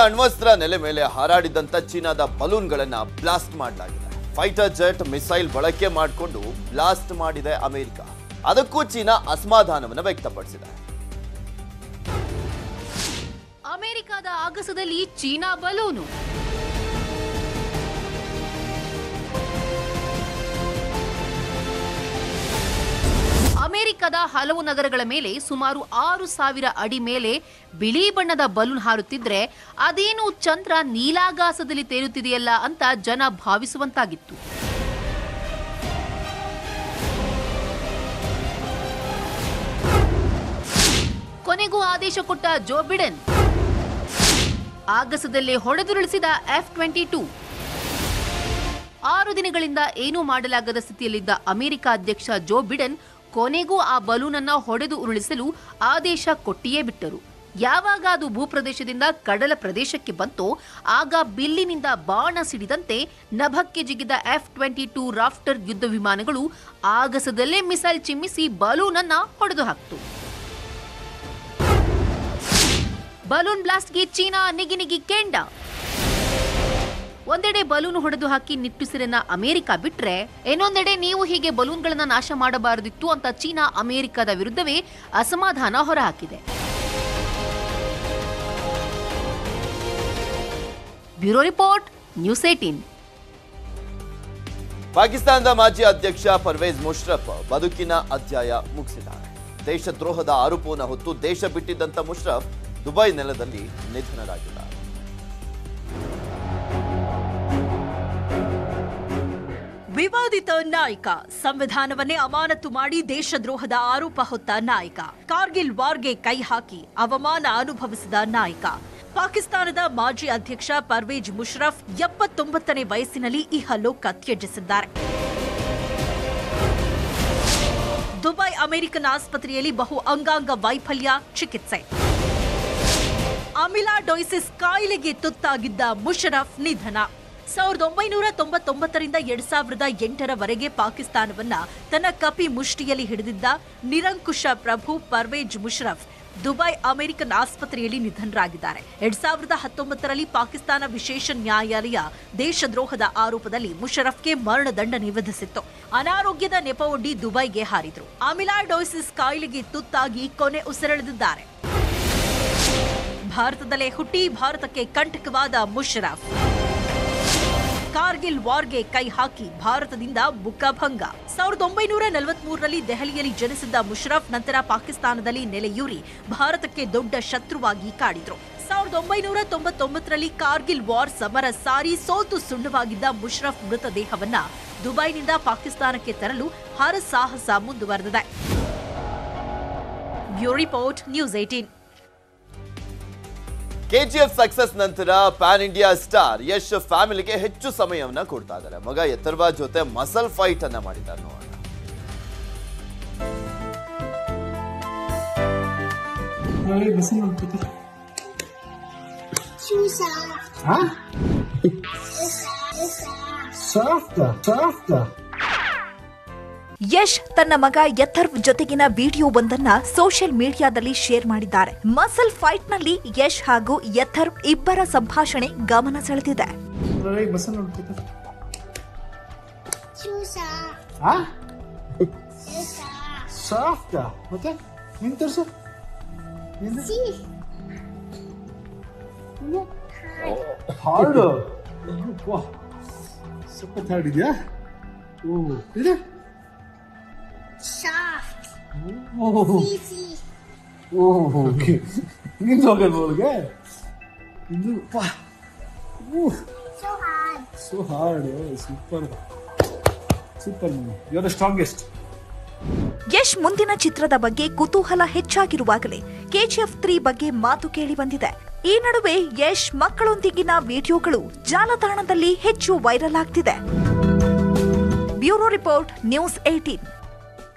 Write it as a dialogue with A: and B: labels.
A: ಅಣ್ವಸ್ತ್ರ ನೆಲೆ ಮೇಲೆ ಹಾರಾಡಿದಂತ ಚೀನಾದ ಬಲೂನ್ಗಳನ್ನ ಬ್ಲಾಸ್ಟ್ ಮಾಡಲಾಗಿದೆ ಫೈಟರ್ ಜೆಟ್ ಮಿಸೈಲ್ ಬಳಕೆ ಮಾಡಿಕೊಂಡು ಬ್ಲಾಸ್ಟ್ ಮಾಡಿದೆ ಅಮೆರಿಕ ಅದಕ್ಕೂ ಚೀನಾ ಅಸಮಾಧಾನವನ್ನು ವ್ಯಕ್ತಪಡಿಸಿದೆ
B: ಅಮೆರಿಕದ ಆಗಸದಲ್ಲಿ ಚೀನಾ ಬಲೂನು ಅಮೆರಿಕದ ಹಲವು ನಗರಗಳ ಮೇಲೆ ಸುಮಾರು ಆರು ಸಾವಿರ ಅಡಿ ಮೇಲೆ ಬಿಳಿ ಬಣ್ಣದ ಬಲೂನ್ ಹಾರುತ್ತಿದ್ರೆ ಅದೇನು ಚಂದ್ರ ನೀಲಾಗಾಸದಲ್ಲಿ ತೇಲುತ್ತಿದೆಯಲ್ಲ ಅಂತ ಜನ ಭಾವಿಸುವಂತಾಗಿತ್ತು ಕೊನೆಗೂ ಆದೇಶ ಕೊಟ್ಟ ಜೋ ಬಿಡೆನ್ ಆಗಸದಲ್ಲೇ ಹೊಡೆದುರುಳಿಸಿದ ಎಫ್ ಟ್ವೆಂಟಿ ಟೂ ಆರು ದಿನಗಳಿಂದ ಏನೂ ಮಾಡಲಾಗದ ಸ್ಥಿತಿಯಲ್ಲಿದ್ದ ಅಮೆರಿಕ ಅಧ್ಯಕ್ಷ ಜೋ ಬಿಡೆನ್ ಕೊನೆಗೂ ಆ ಬಲೂನ್ ಅನ್ನ ಹೊಡೆದು ಉರುಳಿಸಲು ಆದೇಶ ಕೊಟ್ಟಿಯೇ ಬಿಟ್ಟರು ಯಾವಾಗ ಅದು ಭೂಪ್ರದೇಶದಿಂದ ಕಡಲ ಪ್ರದೇಶಕ್ಕೆ ಬಂತೋ ಆಗ ಬಿಲ್ಲಿನಿಂದ ಬಾಣ ಸಿಡಿದಂತೆ ನಭಕ್ಕೆ ಜಿಗಿದ ಎಫ್ ಟ್ವೆಂಟಿ ಟೂ ರಾಫ್ಟರ್ ಯುದ್ಧ ವಿಮಾನಗಳು ಆಗಸದಲ್ಲೇ ಮಿಸೈಲ್ ಚಿಮ್ಮಿಸಿ ಬಲೂನ್ ಅನ್ನ ಹೊಡೆದು ಹಾಕ್ತು ಬಲೂನ್ ಬ್ಲಾಸ್ಟ್ಗೆ ಚೀನಾ ನಿಗಿ ನಿಗಿ ಕೆಂಡ ಒಂದೆಡೆ ಬಲೂನ್ ಹೊಡೆದು ಹಾಕಿ ನಿಟ್ಟುಸಿರನ್ನ ಅಮೆರಿಕ ಬಿಟ್ರೆ ಇನ್ನೊಂದೆಡೆ ನೀವು ಹೀಗೆ ಬಲೂನ್ಗಳನ್ನ ನಾಶ ಮಾಡಬಾರದಿತ್ತು ಅಂತ ಚೀನಾ ಅಮೆರಿಕದ ವಿರುದ್ಧವೇ ಅಸಮಾಧಾನ ಹೊರಹಾಕಿದೆ ಬ್ಯೂರೋ ರಿಪೋರ್ಟ್ ನ್ಯೂಸ್ ಏಟೀನ್
A: ಪಾಕಿಸ್ತಾನದ ಮಾಜಿ ಅಧ್ಯಕ್ಷ ಪರ್ವೇಜ್ ಮುಷ್ರಫ್ ಬದುಕಿನ ಅಧ್ಯಾಯ ಮುಗಿಸಿದ್ದಾರೆ ದೇಶದ್ರೋಹದ ಆರೋಪವನ್ನು ಹೊತ್ತು ದೇಶ ಬಿಟ್ಟಿದ್ದಂತ ಮುಷ್ರಫ್ ದುಬೈ ನೆಲದಲ್ಲಿ ನಿಧನರಾಗಿದ್ದಾರೆ
C: ವಿವಾದಿತ ನಾಯಕ ಸಂವಿಧಾನವನ್ನೇ ಅಮಾನತು ಮಾಡಿ ದೇಶದ್ರೋಹದ ಆರೋಪ ಹೊತ್ತ ನಾಯಕ ಕಾರ್ಗಿಲ್ ವಾರ್ಗೆ ಕೈ ಹಾಕಿ ಅವಮಾನ ಅನುಭವಿಸಿದ ನಾಯಕ ಪಾಕಿಸ್ತಾನದ ಮಾಜಿ ಅಧ್ಯಕ್ಷ ಪರ್ವೇಜ್ ಮುಷರಫ್ ಎಪ್ಪತ್ತೊಂಬತ್ತನೇ ವಯಸ್ಸಿನಲ್ಲಿ ಇಹಲೋಕ ತ್ಯಜಿಸಿದ್ದಾರೆ ದುಬೈ ಅಮೆರಿಕನ್ ಆಸ್ಪತ್ರೆಯಲ್ಲಿ ಬಹು ಅಂಗಾಂಗ ವೈಫಲ್ಯ ಚಿಕಿತ್ಸೆ ಅಮಿಲಾಡೋಯ್ಸಿಸ್ ಕಾಯಿಲೆಗೆ ತುತ್ತಾಗಿದ್ದ ಮುಷರಫ್ ನಿಧನ ಸಾವಿರದ ಒಂಬೈನೂರ ತೊಂಬತ್ತೊಂಬತ್ತರಿಂದ ಎರಡ್ ಸಾವಿರದ ಎಂಟರವರೆಗೆ ಪಾಕಿಸ್ತಾನವನ್ನ ತನ್ನ ಕಪಿ ಮುಷ್ಟಿಯಲ್ಲಿ ಹಿಡಿದಿದ್ದ ನಿರಂಕುಶ ಪ್ರಭು ಪರ್ವೇಜ್ ಮುಷರಫ್ ದುಬೈ ಅಮೆರಿಕನ್ ಆಸ್ಪತ್ರೆಯಲ್ಲಿ ನಿಧನರಾಗಿದ್ದಾರೆ ಎರಡ್ ಸಾವಿರದ ಹತ್ತೊಂಬತ್ತರಲ್ಲಿ ಪಾಕಿಸ್ತಾನ ವಿಶೇಷ ನ್ಯಾಯಾಲಯ ದೇಶದ್ರೋಹದ ಆರೋಪದಲ್ಲಿ ಮುಷರಫ್ಗೆ ಮರಣದಂಡನೆ ವಿಧಿಸಿತ್ತು ಅನಾರೋಗ್ಯದ ನೆಪವೊಡ್ಡಿ ದುಬೈಗೆ ಹಾರಿದ್ರು ಅಮಿಲಾಡೋಯ್ಸಿಸ್ ಕಾಯಿಲೆಗೆ ತುತ್ತಾಗಿ ಕೊನೆ ಉಸಿರೆಳೆದಿದ್ದಾರೆ ಭಾರತದಲ್ಲೇ ಹುಟ್ಟಿ ಭಾರತಕ್ಕೆ ಕಂಟಕವಾದ ಮುಷರಫ್ ಕಾರ್ಗಿಲ್ ವಾರ್ಗೆ ಕೈ ಹಾಕಿ ಭಾರತದಿಂದ ಮುಖಭಂಗ ಸಾವಿರದ ಒಂಬೈನೂರ ನಲವತ್ಮೂರರಲ್ಲಿ ದೆಹಲಿಯಲ್ಲಿ ಜನಿಸಿದ್ದ ಮುಷರಫ್ ನಂತರ ಪಾಕಿಸ್ತಾನದಲ್ಲಿ ನೆಲೆಯೂರಿ ಭಾರತಕ್ಕೆ ದೊಡ್ಡ ಶತ್ರುವಾಗಿ ಕಾಡಿದ್ರು ಸಾವಿರದ ಒಂಬೈನೂರ ತೊಂಬತ್ತೊಂಬತ್ತರಲ್ಲಿ ಕಾರ್ಗಿಲ್ ವಾರ್ ಸಮರ ಸಾರಿ ಸೋತು ಸುಣ್ಣವಾಗಿದ್ದ ಮುಷರಫ್ ಮೃತದೇಹವನ್ನ ದುಬೈನಿಂದ ಪಾಕಿಸ್ತಾನಕ್ಕೆ ತರಲು ಹರಸಾಹಸ ಮುಂದುವರೆದಿದೆ bureau report news eighteen
A: KGF success ನಂತರ ಪ್ಯಾನ್ ಇಂಡಿಯಾ ಸ್ಟಾರ್ ಯಶ್ ಫ್ಯಾಮಿಲಿಗೆ ಹೆಚ್ಚು ಸಮಯವನ್ನ ಕೊಡ್ತಾ ಇದ್ದಾರೆ ಮಗ ಎತ್ತರ್ವಾ ಜೊತೆ ಮಸಲ್ ಫೈಟ್ ಅನ್ನ ಮಾಡಿದ್ದಾರೆ ನೋಡೋಣ
D: Ay, basta magpita. Ha? Softa, softa.
E: Yash ತನ್ನ ಮಗ ಯಥರ್ವ್ ಜೊತೆಗಿನ ವಿಡಿಯೋ ಒಂದನ್ನ ಸೋಷಿಯಲ್ ಮೀಡಿಯಾದಲ್ಲಿ ಶೇರ್ ಮಾಡಿದ್ದಾರೆ ಮಸಲ್ ಫೈಟ್ ನಲ್ಲಿ ಯಶ್ ಹಾಗೂ ಯಥರ್ವ್ ಇಬ್ಬರ ಸಂಭಾಷಣೆ ಗಮನ ಸೆಳೆದಿದೆ
D: Ay, basta magpita. Ha? Softa. ಮತ್ತೆ ನಿನ್ ತೋರ್ಸು ಹಾರ್ಡ್ ಸಖತ್ ಹಾರ್ಡ್ ಇದೆಯಾ ಓ ಇದೆ ಓಹ್ ಓಕೆ ನಿಂದು ಹೋಗಲ್ವ ಅವಳಿಗೆ ಇದು ಪಾ so hard super super you are the strongest
E: Yash ಮುಂದಿನ ಚಿತ್ರದ ಬಗ್ಗೆ ಕುತೂಹಲ ಹೆಚ್ಚಾಗಿರುವಾಗಲೇ ಕೆಜಿಎಫ್ ತ್ರೀ ಬಗ್ಗೆ ಮಾತು ಕೇಳಿ ಬಂದಿದೆ ಈ ನಡುವೆ ಯಶ್ ಮಕ್ಕಳೊಂದಿಗಿನ ವಿಡಿಯೋಗಳು ಜಾಲತಾಣದಲ್ಲಿ ಹೆಚ್ಚು ವೈರಲ್ ಆಗ್ತಿದೆ ಬ್ಯೂರೋ ರಿಪೋರ್ಟ್ ನ್ಯೂಸ್ ಏಟೀನ್